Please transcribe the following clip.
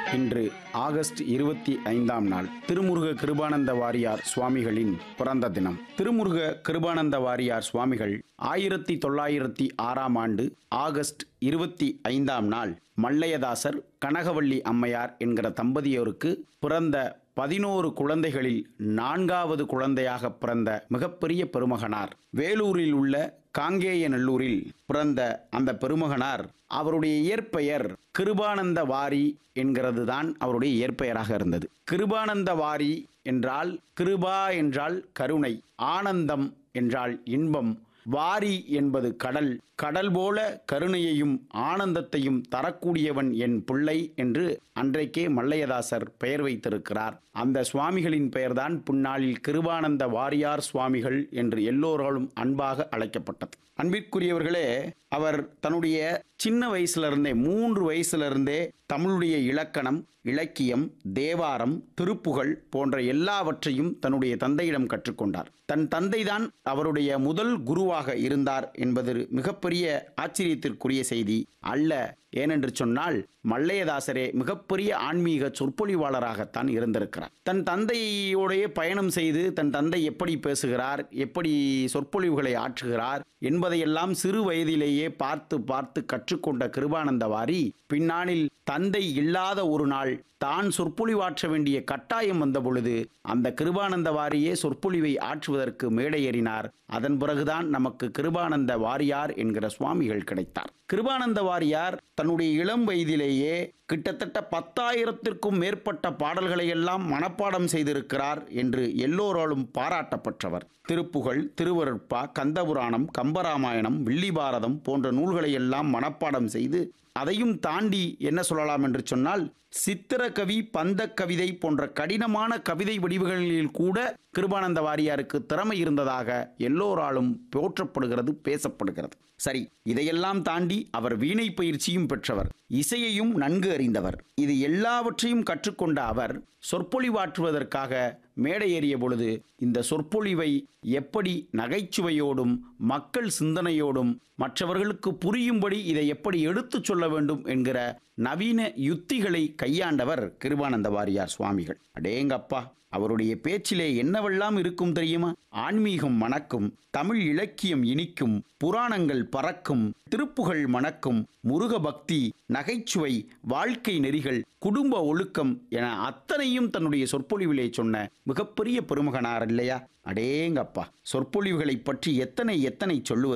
இன்று ஆகஸ்ட் இருபத்தி ஐந்தாம் நாள் திருமுருக கிருபானந்த வாரியார் சுவாமிகளின் பிறந்த தினம் திருமுருக கிருபானந்த வாரியார் சுவாமிகள் ஆயிரத்தி தொள்ளாயிரத்தி ஆறாம் ஆண்டு ஆகஸ்ட் இருபத்தி ஐந்தாம் நாள் மல்லையதாசர் கனகவள்ளி அம்மையார் என்கிற தம்பதியோருக்கு பிறந்த பதினோரு குழந்தைகளில் நான்காவது குழந்தையாக பிறந்த மிகப்பெரிய பெருமகனார் வேலூரில் உள்ள காங்கேயநல்லூரில் பிறந்த அந்த பெருமகனார் அவருடைய இயற்பெயர் கிருபானந்த வாரி என்கிறது தான் அவருடைய இயற்பெயராக இருந்தது கிருபானந்த வாரி என்றால் கிருபா என்றால் கருணை ஆனந்தம் என்றால் இன்பம் வாரி என்பது கடல் கடல் போல கருணையையும் ஆனந்தத்தையும் தரக்கூடியவன் என் பிள்ளை என்று அன்றைக்கே மல்லையதாசர் பெயர் வைத்திருக்கிறார் அந்த சுவாமிகளின் பெயர்தான் பின்னாளில் கிருபானந்த வாரியார் சுவாமிகள் என்று எல்லோராலும் அன்பாக அழைக்கப்பட்டது அன்பிற்குரியவர்களே அவர் தன்னுடைய சின்ன வயசுல இருந்தே மூன்று வயசுல இருந்தே தமிழுடைய இலக்கணம் இலக்கியம் தேவாரம் திருப்புகழ் போன்ற எல்லாவற்றையும் தன்னுடைய தந்தையிடம் கற்றுக்கொண்டார் தன் தந்தைதான் அவருடைய முதல் குருவாக இருந்தார் என்பது மிகப்பெரிய ஆச்சரியத்திற்குரிய செய்தி அல்ல ஏனென்று சொன்னால் மல்லையதாசரே மிகப்பெரிய ஆன்மீக சொற்பொழிவாளராகத்தான் இருந்திருக்கிறார் தன் தந்தையோடைய பயணம் செய்து தன் தந்தை எப்படி பேசுகிறார் எப்படி சொற்பொழிவுகளை ஆற்றுகிறார் என்பதையெல்லாம் சிறு வயதிலேயே பார்த்து பார்த்து கற்றுக்கொண்ட கிருபானந்த வாரி பின்னாளில் தந்தை இல்லாத ஒரு நாள் தான் சொற்பொழிவாற்ற வேண்டிய கட்டாயம் வந்த பொழுது அந்த கிருபானந்த வாரியே சொற்பொழிவை ஆற்றுவதற்கு மேடை ஏறினார் அதன் பிறகுதான் நமக்கு கிருபானந்த வாரியார் என்கிற சுவாமிகள் கிடைத்தார் கிருபானந்த வாரியார் தன்னுடைய இளம் வயதிலேயே கிட்டத்தட்ட பத்தாயிரத்திற்கும் மேற்பட்ட பாடல்களை எல்லாம் மனப்பாடம் செய்திருக்கிறார் என்று எல்லோராலும் பாராட்டப்பட்டவர் திருப்புகழ் திருவருட்பா கந்தபுராணம் கம்பராமாயணம் வில்லிபாரதம் போன்ற நூல்களை எல்லாம் மனப்பாடம் செய்து அதையும் தாண்டி என்ன சொல்லலாம் என்று சொன்னால் சித்திரக்கவி பந்த கவிதை போன்ற கடினமான கவிதை வடிவுகளில் கூட கிருபானந்த வாரியாருக்கு திறமை இருந்ததாக எல்லோராலும் போற்றப்படுகிறது பேசப்படுகிறது சரி இதையெல்லாம் தாண்டி அவர் வீணை பயிற்சியும் பெற்றவர் இசையையும் நன்கு அறிந்தவர் இது எல்லாவற்றையும் கற்றுக்கொண்ட அவர் சொற்பொழிவாற்றுவதற்காக மேடை ஏறிய பொழுது இந்த சொற்பொழிவை எப்படி நகைச்சுவையோடும் மக்கள் சிந்தனையோடும் மற்றவர்களுக்கு புரியும்படி இதை எப்படி எடுத்துச் சொல்ல வேண்டும் என்கிற நவீன யுத்திகளை கையாண்டவர் கிருபானந்த வாரியார் சுவாமிகள் அடேங்கப்பா அவருடைய பேச்சிலே என்னவெல்லாம் இருக்கும் தெரியுமா ஆன்மீகம் மணக்கும் தமிழ் இலக்கியம் இனிக்கும் புராணங்கள் பறக்கும் திருப்புகழ் மணக்கும் முருக பக்தி நகைச்சுவை வாழ்க்கை நெறிகள் குடும்ப ஒழுக்கம் என அத்தனையும் தன்னுடைய சொற்பொழிவிலே சொன்ன மிகப்பெரிய பெருமகனார் இல்லையா அடேங்கப்பா சொற்பொழிவுகளை பற்றி எத்தனை எத்தனை சொல்லுவது